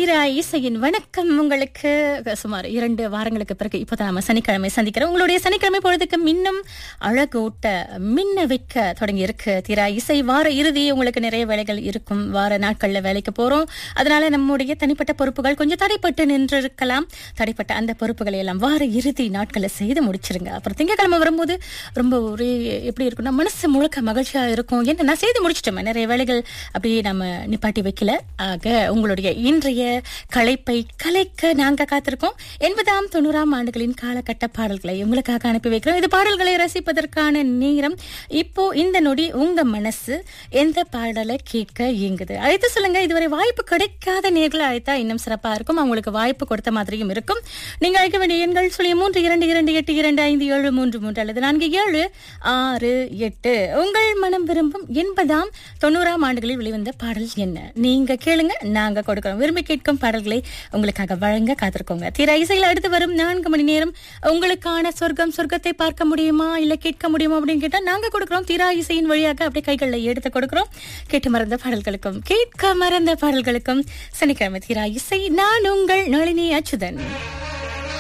தீரா இசையின் வணக்கம் உங்களுக்கு சுமார் இரண்டு வாரங்களுக்கு பிறகு இப்போதான் நம்ம சனிக்கிழமை சந்திக்கிறோம் உங்களுடைய சனிக்கிழமை பொழுதுக்கு மின்னும் அழகூட்ட மின்ன வைக்க தொடங்கி இருக்கு தீரா இசை வார இறுதி உங்களுக்கு நிறைய வேலைகள் இருக்கும் வார நாட்கள்ல வேலைக்கு போறோம் அதனால நம்முடைய தனிப்பட்ட பொறுப்புகள் கொஞ்சம் தடைப்பட்டு நின்றிருக்கலாம் தடைப்பட்ட அந்த பொறுப்புகளை எல்லாம் வார இறுதி நாட்களை செய்து முடிச்சிருங்க அப்புறம் திங்கக்கிழமை வரும்போது ரொம்ப ஒரு எப்படி இருக்கும்னா மனசு முழுக்க மகிழ்ச்சியா இருக்கும் என்ன நான் செய்து முடிச்சிட்டோமே நிறைய வேலைகள் அப்படியே நம்ம நிப்பாட்டி வைக்கல ஆக உங்களுடைய இன்றைய களைப்பை கலைக்க நாங்க காத்திருக்கோம் எண்பதாம் தொண்ணூறாம் ஆண்டுகளின் காலகட்ட பாடல்களை உங்களுக்காக அனுப்பி வைக்கிறோம் இது பாடல்களை ரசிப்பதற்கான நேரம் இப்போ இந்த நொடி உங்க மனசு எந்த பாடலை கேட்க இயங்குது அழைத்து சொல்லுங்க இதுவரை வாய்ப்பு கிடைக்காத நேர்களை அழைத்தா இன்னும் சிறப்பா இருக்கும் அவங்களுக்கு வாய்ப்பு கொடுத்த மாதிரியும் இருக்கும் நீங்க அழைக்க வேண்டிய எண்கள் சொல்லி மூன்று இரண்டு இரண்டு எட்டு இரண்டு ஐந்து ஏழு மூன்று மூன்று அல்லது நான்கு ஏழு ஆறு எட்டு உங்கள் மனம் விரும்பும் எண்பதாம் தொண்ணூறாம் ஆண்டுகளில் வெளிவந்த பாடல் என்ன நீங்க கேளுங்க நாங்க கொடுக்கிறோம் விரும்பி கேட்கும் பாடல்களை உங்களுக்காக வழங்க காத்திருக்கோங்க தீர இசையில் அடுத்து வரும் நான்கு மணி நேரம் உங்களுக்கான சொர்க்கம் சொர்க்கத்தை பார்க்க முடியுமா இல்ல கேட்க முடியுமா அப்படின்னு கேட்டா நாங்க கொடுக்கிறோம் தீரா இசையின் வழியாக அப்படியே கைகளில் எடுத்து கொடுக்கிறோம் கேட்டு மறந்த பாடல்களுக்கும் கேட்க மறந்த பாடல்களுக்கும் சனிக்கிழமை தீரா இசை நான் உங்கள் நளினி அச்சுதன்